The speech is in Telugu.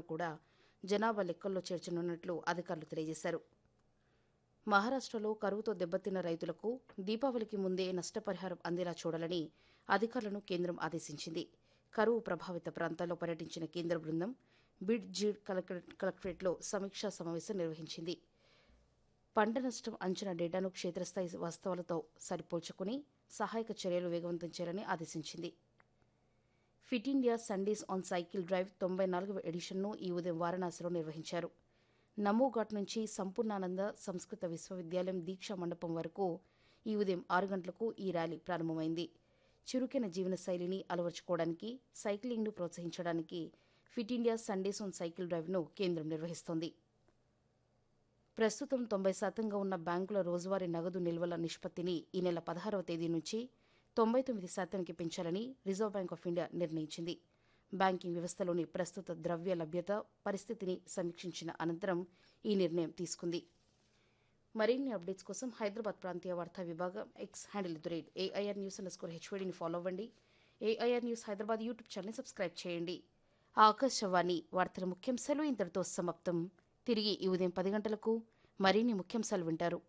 కూడా జనాభా లెక్కల్లో చేర్చనున్నట్లు అధికారులు తెలియజేశారు మహారాష్ట్రలో కరువుతో దెబ్బతిన్న రైతులకు దీపావళికి ముందే నష్టపరిహారం అందేలా చూడాలని అధికారులను కేంద్రం ఆదేశించింది కరువు ప్రభావిత ప్రాంతాల్లో పర్యటించిన కేంద్ర బృందం బిడ్ జీడ్ కలెక్టరేట్ కలెక్టరేట్లో సమీక్షా సమావేశం నిర్వహించింది పంట నష్టం అంచనా డేటాను క్షేత్రస్థాయి వాస్తవాలతో సరిపోల్చుకుని సహాయక చర్యలు వేగవంతం చేయాలని ఆదేశించింది fit India Sundays on cycle drive తొంభై నాలుగవ ఎడిషన్ను ఈ ఉదయం వారణాసిలో నిర్వహించారు నమోఘాట్ నుంచి సంపూర్ణానంద సంస్కృత విశ్వవిద్యాలయం దీక్షా మండపం వరకు ఈ ఉదయం ఆరు గంటలకు ఈ ర్యాలీ ప్రారంభమైంది చురుకైన జీవనశైలిని అలవర్చుకోవడానికి సైక్లింగ్ను ప్రోత్సహించడానికి fit India Sundays on cycle డ్రైవ్ను కేంద్రం నిర్వహిస్తోంది ప్రస్తుతం తొంభై శాతంగా ఉన్న బ్యాంకుల రోజువారీ నగదు నిల్వల నిష్పత్తిని ఈ నెల పదహారవ తేదీ నుంచి తొంభై తొమ్మిది శాతానికి పెంచాలని రిజర్వ్ బ్యాంక్ ఆఫ్ ఇండియా నిర్ణయించింది బ్యాంకింగ్ వ్యవస్థలోని ప్రస్తుత ద్రవ్య లభ్యత పరిస్థితిని సమీక్షించిన అనంతరం ఈ నిర్ణయం తీసుకుంది మరిన్ని అప్డేట్స్ కోసం హైదరాబాద్ ప్రాంతీయ వార్తా విభాగం X handle the rate AIR news underscore హెచ్వీడీని ఫాలో అవ్వండి ఏఐఆర్ న్యూస్ హైదరాబాద్ యూట్యూబ్ ఛానల్ని సబ్స్క్రైబ్ చేయండి ఆకాశవాణి వార్తల ముఖ్యాంశాలు ఇంతటితో సమాప్తం తిరిగి ఈ ఉదయం పది గంటలకు మరిన్ని ముఖ్యాంశాలు వింటారు